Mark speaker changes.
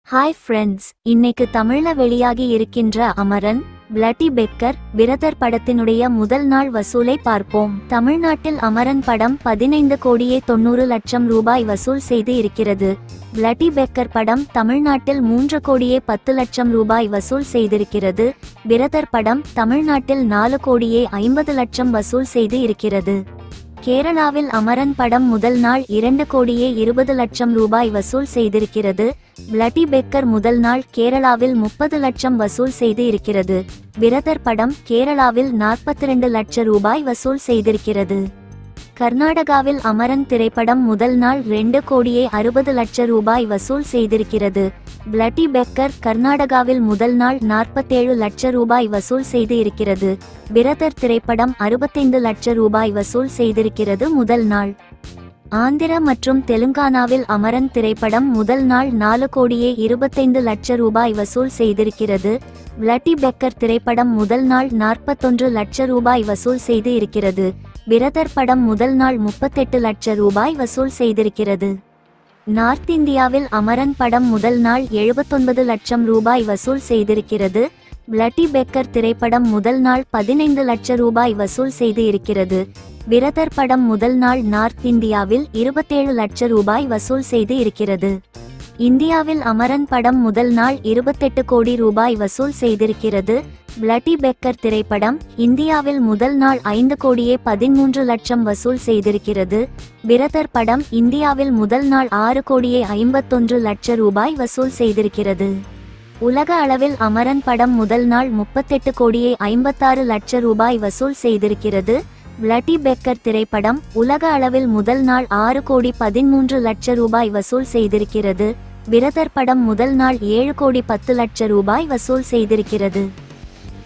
Speaker 1: hi friends இன்னைக்கு தமிழ்ல வெளியாகி இருக்கின்ற அமரன் பிளட்டி பெக்கர் பிரதர் படத்தினுடைய முதல் நாள் வசூலை பார்ப்போம் தமிழ்நாட்டில் அமரன் படம் பதினைந்து கோடியே தொண்ணூறு லட்சம் ரூபாய் வசூல் செய்து இருக்கிறது பிளட்டி பெக்கர் படம் தமிழ்நாட்டில் மூன்று கோடியே பத்து லட்சம் ரூபாய் வசூல் செய்திருக்கிறது பிரதர் படம் தமிழ்நாட்டில் நாலு கோடியே ஐம்பது லட்சம் வசூல் செய்து இருக்கிறது கேரளாவில் அமரன் படம் முதல் நாள் இரண்டு கோடியே இருபது லட்சம் ரூபாய் வசூல் செய்திருக்கிறது பிளட்டி பெக்கர் முதல் நாள் கேரளாவில் முப்பது லட்சம் வசூல் செய்து இருக்கிறது பிரதர் படம் கேரளாவில் நாற்பத்தி ரெண்டு லட்சம் ரூபாய் வசூல் செய்திருக்கிறது கர்நாடகாவில் அமரன் திரைப்படம் முதல் நாள் ரெண்டு கோடியே அறுபது லட்சம் ரூபாய் வசூல் செய்திருக்கிறது பிளட்டி பெக்கர் கர்நாடகாவில் முதல் நாள் நாற்பத்தேழு லட்சம் ரூபாய் வசூல் செய்து இருக்கிறது பிரதர் திரைப்படம் அறுபத்தைந்து லட்சம் ரூபாய் வசூல் செய்திருக்கிறது முதல் நாள் ஆந்திர மற்றும் தெலுங்கானாவில் அமரன் திரைப்படம் முதல் நாள் நாலு கோடியே இருபத்தைந்து லட்சம் ரூபாய் வசூல் செய்திருக்கிறது பிளட்டி பெக்கர் திரைப்படம் முதல் நாள் நாற்பத்தொன்று லட்சம் ரூபாய் வசூல் செய்து இருக்கிறது பிரதர் படம் முதல் நாள் முப்பத்தெட்டு லட்சம் ரூபாய் வசூல் செய்திருக்கிறது நார்த் இந்தியாவில் அமரன் படம் முதல் நாள் எழுபத்தொன்பது லட்சம் ரூபாய் வசூல் செய்திருக்கிறது பிளட்டி பெக்கர் திரைப்படம் முதல் நாள் பதினைந்து லட்சம் ரூபாய் வசூல் செய்து இருக்கிறது பிரதர் படம் முதல் நாள் நார்த் இந்தியாவில் இருபத்தேழு லட்சம் ரூபாய் வசூல் செய்து இருக்கிறது இந்தியாவில் அமரன் படம் முதல் நாள் இருபத்தெட்டு கோடி ரூபாய் வசூல் செய்திருக்கிறது பிளட்டி பெக்கர் திரைப்படம் இந்தியாவில் முதல் நாள் ஐந்து கோடியே பதிமூன்று லட்சம் வசூல் செய்திருக்கிறது பிரதர் படம் இந்தியாவில் முதல் நாள் ஆறு கோடியே ஐம்பத்தொன்று லட்சம் ரூபாய் வசூல் செய்திருக்கிறது உலக அளவில் அமரன் படம் முதல் நாள் முப்பத்தெட்டு கோடியே ஐம்பத்தாறு லட்சம் ரூபாய் வசூல் செய்திருக்கிறது பிளட்டி பெக்கர் திரைப்படம் உலக அளவில் முதல் நாள் ஆறு கோடி பதிமூன்று லட்சம் ரூபாய் வசூல் செய்திருக்கிறது பிரதர் படம் முதல் நாள் ஏழு கோடி பத்து லட்சம் ரூபாய் வசூல் செய்திருக்கிறது